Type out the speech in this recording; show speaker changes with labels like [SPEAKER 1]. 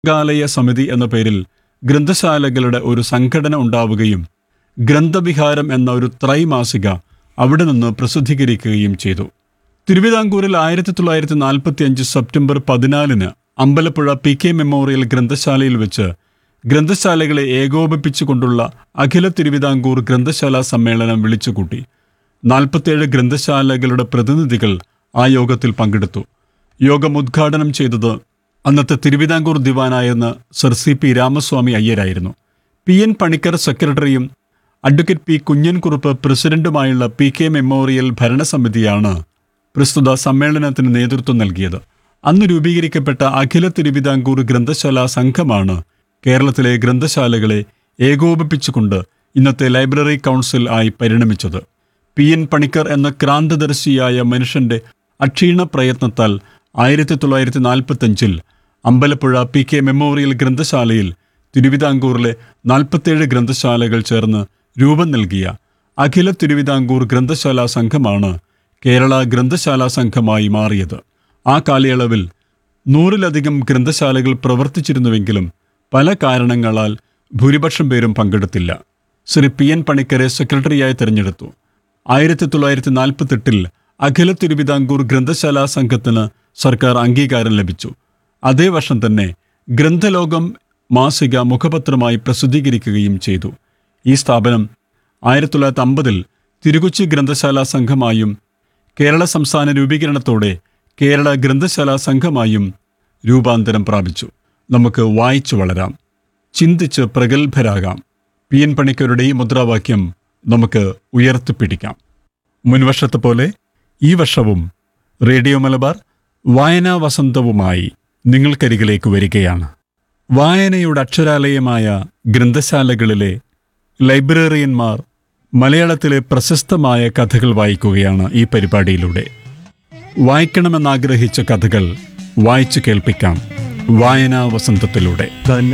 [SPEAKER 1] ഗ്രന്ഥാലയ സമിതി എന്ന പേരിൽ ഗ്രന്ഥശാലകളുടെ ഒരു സംഘടന ഉണ്ടാവുകയും ഗ്രന്ഥവിഹാരം എന്ന ഒരു ത്രൈമാസിക അവിടെ നിന്ന് പ്രസിദ്ധീകരിക്കുകയും ചെയ്തു തിരുവിതാംകൂറിൽ ആയിരത്തി തൊള്ളായിരത്തി നാൽപ്പത്തി അഞ്ച് സെപ്റ്റംബർ പതിനാലിന് അമ്പലപ്പുഴ പി കെ മെമ്മോറിയൽ ഗ്രന്ഥശാലയിൽ വെച്ച് ഗ്രന്ഥശാലകളെ ഏകോപിപ്പിച്ചുകൊണ്ടുള്ള അഖില തിരുവിതാംകൂർ ഗ്രന്ഥശാല സമ്മേളനം വിളിച്ചുകൂട്ടി നാൽപ്പത്തേഴ് ഗ്രന്ഥശാലകളുടെ പ്രതിനിധികൾ ആ യോഗത്തിൽ പങ്കെടുത്തു യോഗം ഉദ്ഘാടനം ചെയ്തത് അന്നത്തെ തിരുവിതാംകൂർ ദിവാനായിരുന്ന സർ സി പി രാമസ്വാമി അയ്യരായിരുന്നു പി എൻ പണിക്കർ സെക്രട്ടറിയും അഡ്വക്കേറ്റ് പി കുഞ്ഞൻകുറുപ്പ് പ്രസിഡന്റുമായുള്ള പി കെ മെമ്മോറിയൽ ഭരണസമിതിയാണ് പ്രസ്തുത സമ്മേളനത്തിന് നേതൃത്വം നൽകിയത് അന്ന് രൂപീകരിക്കപ്പെട്ട അഖില തിരുവിതാംകൂർ ഗ്രന്ഥശാല സംഘമാണ് കേരളത്തിലെ ഗ്രന്ഥശാലകളെ ഏകോപിപ്പിച്ചുകൊണ്ട് ഇന്നത്തെ ലൈബ്രറി കൗൺസിൽ ആയി പരിണമിച്ചത് പി എൻ പണിക്കർ എന്ന ക്രാന്തദർശിയായ മനുഷ്യന്റെ അക്ഷീണ പ്രയത്നത്താൽ ആയിരത്തി തൊള്ളായിരത്തി നാൽപ്പത്തഞ്ചിൽ അമ്പലപ്പുഴ പി കെ മെമ്മോറിയൽ ഗ്രന്ഥശാലയിൽ തിരുവിതാംകൂറിലെ നാൽപ്പത്തേഴ് ഗ്രന്ഥശാലകൾ ചേർന്ന് രൂപം നൽകിയ അഖില തിരുവിതാംകൂർ ഗ്രന്ഥശാല സംഘമാണ് കേരള ഗ്രന്ഥശാല സംഘമായി മാറിയത് ആ കാലയളവിൽ നൂറിലധികം ഗ്രന്ഥശാലകൾ പ്രവർത്തിച്ചിരുന്നുവെങ്കിലും പല കാരണങ്ങളാൽ ഭൂരിപക്ഷം പേരും പങ്കെടുത്തില്ല ശ്രീ പി എൻ പണിക്കരെ സെക്രട്ടറിയായി തെരഞ്ഞെടുത്തു ആയിരത്തി തൊള്ളായിരത്തി നാൽപ്പത്തെട്ടിൽ അഖില തിരുവിതാംകൂർ ഗ്രന്ഥശാല സംഘത്തിന് സർക്കാർ അംഗീകാരം ലഭിച്ചു അതേ വർഷം തന്നെ ഗ്രന്ഥലോകം മാസിക മുഖപത്രമായി പ്രസിദ്ധീകരിക്കുകയും ചെയ്തു ഈ സ്ഥാപനം ആയിരത്തി തൊള്ളായിരത്തി അമ്പതിൽ തിരുകൊച്ചി ഗ്രന്ഥശാല സംഘമായും കേരള സംസ്ഥാന രൂപീകരണത്തോടെ കേരള ഗ്രന്ഥശാല സംഘമായും രൂപാന്തരം പ്രാപിച്ചു നമുക്ക് വായിച്ചു വളരാം ചിന്തിച്ച് പ്രഗത്ഭരാകാം പി എൻ പണിക്കരുടെ ഈ മുദ്രാവാക്യം നമുക്ക് ഉയർത്തിപ്പിടിക്കാം മുൻവർഷത്തെ പോലെ ഈ വർഷവും റേഡിയോ മലബാർ വായനാ വസന്തവുമായി നിങ്ങൾക്കരികിലേക്ക് വരികയാണ് വായനയുടെ അക്ഷരാലയമായ ഗ്രന്ഥശാലകളിലെ ലൈബ്രറിയന്മാർ മലയാളത്തിലെ പ്രശസ്തമായ കഥകൾ വായിക്കുകയാണ് ഈ പരിപാടിയിലൂടെ വായിക്കണമെന്നാഗ്രഹിച്ച കഥകൾ വായിച്ചു കേൾപ്പിക്കാം വായനാ വസന്തത്തിലൂടെ